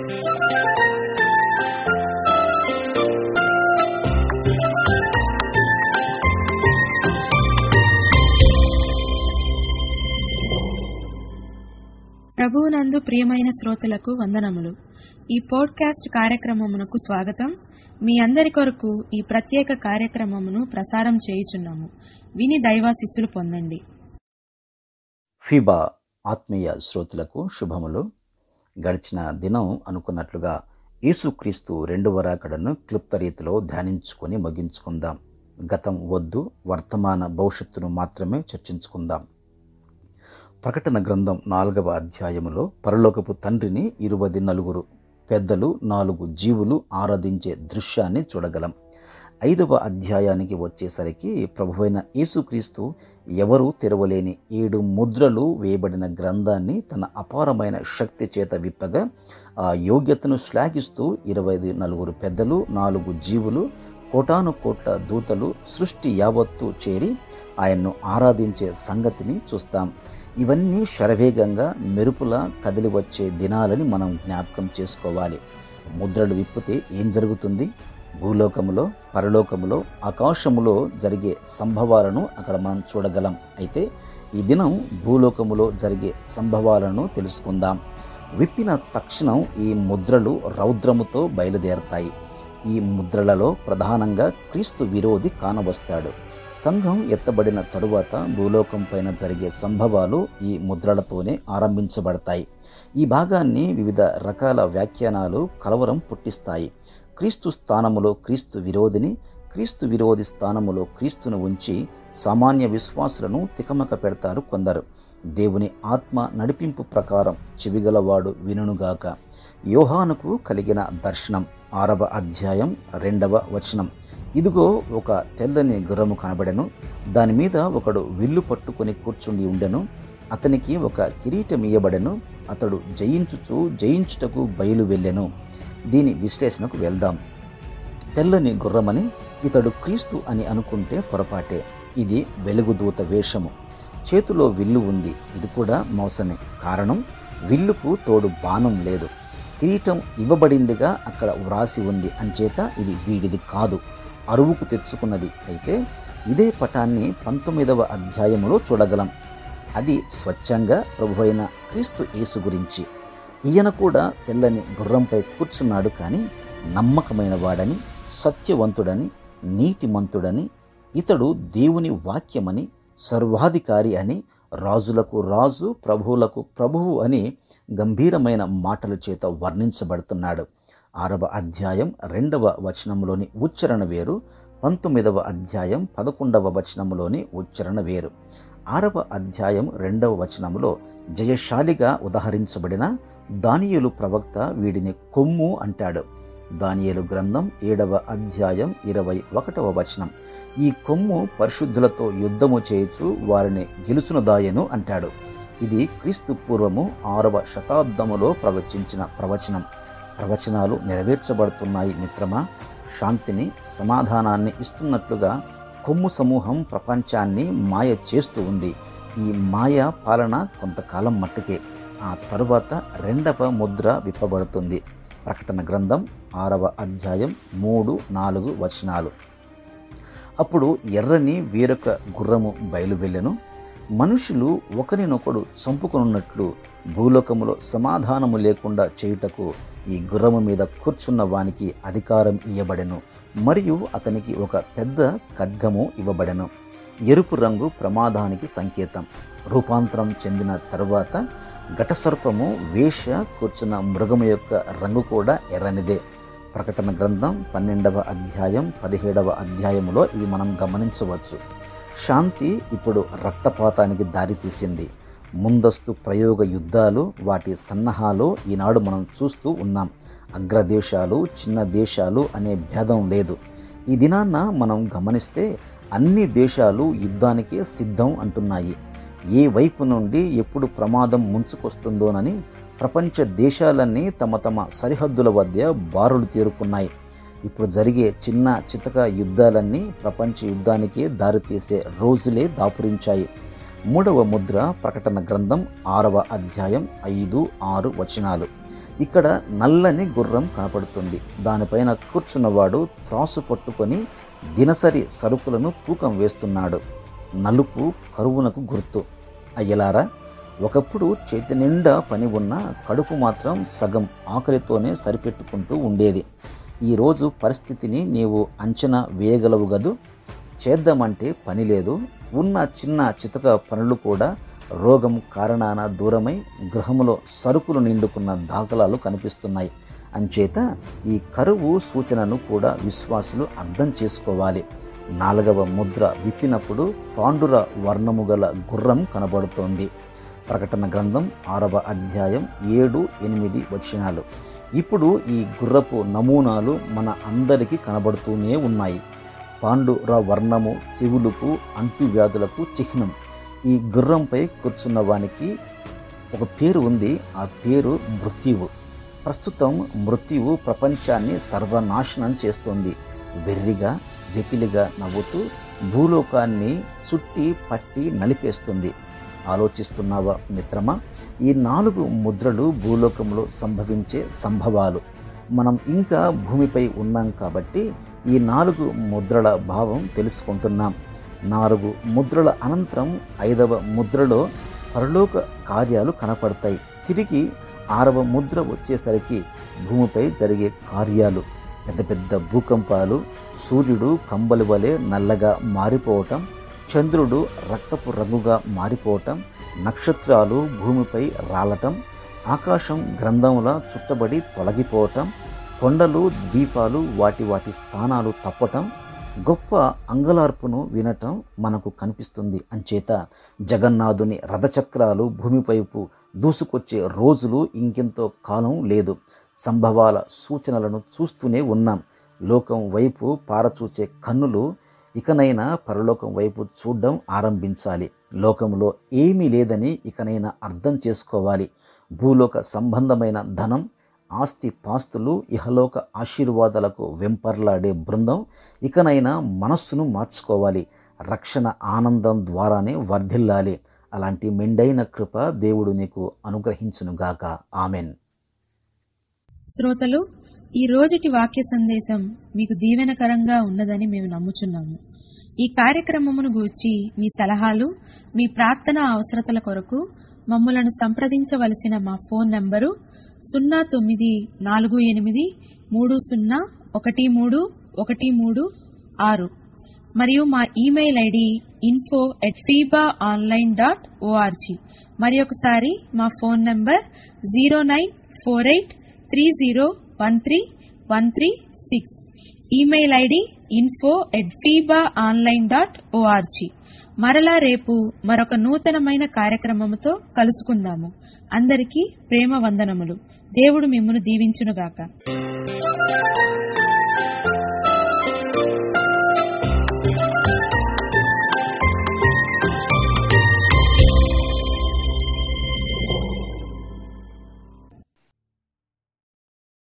ప్రభువునందు ప్రియమైన శ్రోతలకు వందనములు ఈ పోడ్కాస్ట్ కార్యక్రమమునకు స్వాగతం మీ అందరి కొరకు ఈ ప్రత్యేక కార్యక్రమమును ప్రసారం చేయుచున్నాము విని దైవాశిస్సులు పొందండి ఫీబా ఆత్మీయ శ్రోతలకు శుభములు గడిచిన దినం అనుకున్నట్లుగా యేసుక్రీస్తు రెండవ రాకడను క్లుప్త రీతిలో ధ్యానించుకొని ముగించుకుందాం గతం వద్దు వర్తమాన భవిష్యత్తును మాత్రమే చర్చించుకుందాం ప్రకటన గ్రంథం నాలుగవ అధ్యాయములో పరలోకపు తండ్రిని ఇరువది నలుగురు పెద్దలు నాలుగు జీవులు ఆరాధించే దృశ్యాన్ని చూడగలం ఐదవ అధ్యాయానికి వచ్చేసరికి ప్రభువైన యేసుక్రీస్తు ఎవరూ తెరవలేని ఏడు ముద్రలు వేయబడిన గ్రంథాన్ని తన అపారమైన శక్తి చేత విప్పగా ఆ యోగ్యతను శ్లాఘిస్తూ ఇరవై నలుగురు పెద్దలు నాలుగు జీవులు కోటాను కోట్ల దూతలు సృష్టి యావత్తు చేరి ఆయన్ను ఆరాధించే సంగతిని చూస్తాం ఇవన్నీ శరవేగంగా మెరుపులా కదిలి వచ్చే దినాలని మనం జ్ఞాపకం చేసుకోవాలి ముద్రలు విప్పితే ఏం జరుగుతుంది భూలోకములో పరలోకములో ఆకాశములో జరిగే సంభవాలను అక్కడ మనం చూడగలం అయితే ఈ దినం భూలోకములో జరిగే సంభవాలను తెలుసుకుందాం విప్పిన తక్షణం ఈ ముద్రలు రౌద్రముతో బయలుదేరతాయి ఈ ముద్రలలో ప్రధానంగా క్రీస్తు విరోధి కానవస్తాడు సంఘం ఎత్తబడిన తరువాత భూలోకం పైన జరిగే సంభవాలు ఈ ముద్రలతోనే ఆరంభించబడతాయి ఈ భాగాన్ని వివిధ రకాల వ్యాఖ్యానాలు కలవరం పుట్టిస్తాయి క్రీస్తు స్థానములో క్రీస్తు విరోధిని క్రీస్తు విరోధి స్థానములో క్రీస్తును ఉంచి సామాన్య విశ్వాసులను తికమక పెడతారు కొందరు దేవుని ఆత్మ నడిపింపు ప్రకారం చెవిగలవాడు వినుగాక యోహానుకు కలిగిన దర్శనం ఆరవ అధ్యాయం రెండవ వచనం ఇదిగో ఒక తెల్లని గుర్రము కనబడెను దాని మీద ఒకడు విల్లు పట్టుకొని కూర్చుండి ఉండెను అతనికి ఒక కిరీటం ఇయ్యబడెను అతడు జయించుచు జయించుటకు బయలు వెళ్ళెను దీని విశ్లేషణకు వెళ్దాం తెల్లని గుర్రమని ఇతడు క్రీస్తు అని అనుకుంటే పొరపాటే ఇది వెలుగుదూత వేషము చేతిలో విల్లు ఉంది ఇది కూడా మోసమే కారణం విల్లుకు తోడు బాణం లేదు కిరీటం ఇవ్వబడిందిగా అక్కడ వ్రాసి ఉంది అంచేత ఇది వీడిది కాదు అరువుకు తెచ్చుకున్నది అయితే ఇదే పటాన్ని పంతొమ్మిదవ అధ్యాయములో చూడగలం అది స్వచ్ఛంగా ప్రభు అయిన క్రీస్తు యేసు గురించి ఈయన కూడా తెల్లని గుర్రంపై కూర్చున్నాడు కానీ నమ్మకమైన వాడని సత్యవంతుడని నీతిమంతుడని ఇతడు దేవుని వాక్యమని సర్వాధికారి అని రాజులకు రాజు ప్రభువులకు ప్రభువు అని గంభీరమైన మాటల చేత వర్ణించబడుతున్నాడు ఆరవ అధ్యాయం రెండవ వచనంలోని ఉచ్చరణ వేరు పంతొమ్మిదవ అధ్యాయం పదకొండవ వచనంలోని ఉచ్చరణ వేరు ఆరవ అధ్యాయం రెండవ వచనంలో జయశాలిగా ఉదహరించబడిన దానియేలు ప్రవక్త వీడిని కొమ్ము అంటాడు దానియేలు గ్రంథం ఏడవ అధ్యాయం ఇరవై ఒకటవ వచనం ఈ కొమ్ము పరిశుద్ధులతో యుద్ధము చేయుచు వారిని గెలుచునదాయను అంటాడు ఇది క్రీస్తు పూర్వము ఆరవ శతాబ్దములో ప్రవచించిన ప్రవచనం ప్రవచనాలు నెరవేర్చబడుతున్నాయి మిత్రమా శాంతిని సమాధానాన్ని ఇస్తున్నట్లుగా కొమ్ము సమూహం ప్రపంచాన్ని మాయ చేస్తూ ఉంది ఈ మాయ పాలన కొంతకాలం మట్టుకే ఆ తరువాత రెండవ ముద్ర విప్పబడుతుంది ప్రకటన గ్రంథం ఆరవ అధ్యాయం మూడు నాలుగు వచనాలు అప్పుడు ఎర్రని వేరొక గుర్రము బయలువెళ్ళెను మనుషులు ఒకరినొకడు చంపుకొనున్నట్లు భూలోకములో సమాధానము లేకుండా చేయుటకు ఈ గుర్రము మీద కూర్చున్న వానికి అధికారం ఇవ్వబడెను మరియు అతనికి ఒక పెద్ద ఖడ్గము ఇవ్వబడెను ఎరుపు రంగు ప్రమాదానికి సంకేతం రూపాంతరం చెందిన తరువాత ఘటసర్పము వేష కూర్చున్న మృగము యొక్క రంగు కూడా ఎర్రనిదే ప్రకటన గ్రంథం పన్నెండవ అధ్యాయం పదిహేడవ అధ్యాయములో ఇవి మనం గమనించవచ్చు శాంతి ఇప్పుడు రక్తపాతానికి దారితీసింది ముందస్తు ప్రయోగ యుద్ధాలు వాటి సన్నాహాలు ఈనాడు మనం చూస్తూ ఉన్నాం అగ్రదేశాలు చిన్న దేశాలు అనే భేదం లేదు ఈ దినాన్న మనం గమనిస్తే అన్ని దేశాలు యుద్ధానికే సిద్ధం అంటున్నాయి ఏ వైపు నుండి ఎప్పుడు ప్రమాదం ముంచుకొస్తుందోనని ప్రపంచ దేశాలన్నీ తమ తమ సరిహద్దుల వద్ద బారులు తీరుకున్నాయి ఇప్పుడు జరిగే చిన్న చితక యుద్ధాలన్నీ ప్రపంచ యుద్ధానికే దారితీసే రోజులే దాపురించాయి మూడవ ముద్ర ప్రకటన గ్రంథం ఆరవ అధ్యాయం ఐదు ఆరు వచనాలు ఇక్కడ నల్లని గుర్రం కనపడుతుంది దానిపైన కూర్చున్నవాడు త్రాసు పట్టుకొని దినసరి సరుకులను తూకం వేస్తున్నాడు నలుపు కరువునకు గుర్తు అయ్యలారా ఒకప్పుడు చేతి నిండా పని ఉన్న కడుపు మాత్రం సగం ఆకలితోనే సరిపెట్టుకుంటూ ఉండేది ఈరోజు పరిస్థితిని నీవు అంచనా వేయగలవు గదు చేద్దామంటే పని లేదు ఉన్న చిన్న చితక పనులు కూడా రోగం కారణాన దూరమై గృహములో సరుకులు నిండుకున్న దాఖలాలు కనిపిస్తున్నాయి అంచేత ఈ కరువు సూచనను కూడా విశ్వాసులు అర్థం చేసుకోవాలి నాలుగవ ముద్ర విప్పినప్పుడు పాండుర వర్ణము గల గుర్రం కనబడుతోంది ప్రకటన గ్రంథం ఆరవ అధ్యాయం ఏడు ఎనిమిది వచనాలు ఇప్పుడు ఈ గుర్రపు నమూనాలు మన అందరికీ కనబడుతూనే ఉన్నాయి పాండుర వర్ణము తెగులుకు అంటువ్యాధులకు చిహ్నం ఈ గుర్రంపై కూర్చున్న వానికి ఒక పేరు ఉంది ఆ పేరు మృత్యువు ప్రస్తుతం మృత్యువు ప్రపంచాన్ని సర్వనాశనం చేస్తోంది వెర్రిగా వెకిలిగా నవ్వుతూ భూలోకాన్ని చుట్టి పట్టి నలిపేస్తుంది ఆలోచిస్తున్నావా మిత్రమా ఈ నాలుగు ముద్రలు భూలోకంలో సంభవించే సంభవాలు మనం ఇంకా భూమిపై ఉన్నాం కాబట్టి ఈ నాలుగు ముద్రల భావం తెలుసుకుంటున్నాం నాలుగు ముద్రల అనంతరం ఐదవ ముద్రలో పరలోక కార్యాలు కనపడతాయి తిరిగి ఆరవ ముద్ర వచ్చేసరికి భూమిపై జరిగే కార్యాలు పెద్ద పెద్ద భూకంపాలు సూర్యుడు కంబలి వలె నల్లగా మారిపోవటం చంద్రుడు రక్తపు రంగుగా మారిపోవటం నక్షత్రాలు భూమిపై రాలటం ఆకాశం గ్రంథంలా చుట్టబడి తొలగిపోవటం కొండలు ద్వీపాలు వాటి వాటి స్థానాలు తప్పటం గొప్ప అంగలార్పును వినటం మనకు కనిపిస్తుంది అంచేత జగన్నాథుని రథచక్రాలు భూమిపైపు దూసుకొచ్చే రోజులు ఇంకెంతో కాలం లేదు సంభవాల సూచనలను చూస్తూనే ఉన్నాం లోకం వైపు పారచూచే కన్నులు ఇకనైనా పరలోకం వైపు చూడడం ఆరంభించాలి లోకంలో ఏమీ లేదని ఇకనైనా అర్థం చేసుకోవాలి భూలోక సంబంధమైన ధనం ఆస్తి పాస్తులు ఇహలోక ఆశీర్వాదాలకు వెంపర్లాడే బృందం ఇకనైనా మనస్సును మార్చుకోవాలి రక్షణ ఆనందం ద్వారానే వర్ధిల్లాలి అలాంటి మెండైన కృప దేవుడు నీకు అనుగ్రహించునుగాక ఆమెన్ శ్రోతలు ఈ రోజుటి వాక్య సందేశం మీకు దీవెనకరంగా ఉన్నదని మేము నమ్ముచున్నాము ఈ కార్యక్రమమును గూర్చి మీ సలహాలు మీ ప్రార్థన అవసరతల కొరకు మమ్మలను సంప్రదించవలసిన మా ఫోన్ నంబరు సున్నా తొమ్మిది నాలుగు ఎనిమిది మూడు సున్నా ఒకటి మూడు ఒకటి మూడు ఆరు మరియు మా email ID info at FEBA online dot ORG మరి ఒకసారి మా phone number zero nine four eight three zero one three one three six email ID info at FEBA online dot ORG మరలా రేపు మరొక నూతనమైన కార్యక్రమముతో కలుసుకుందాము అందరికీ ప్రేమ వందనములు దేవుడు మిమ్మను దీవించునుగాక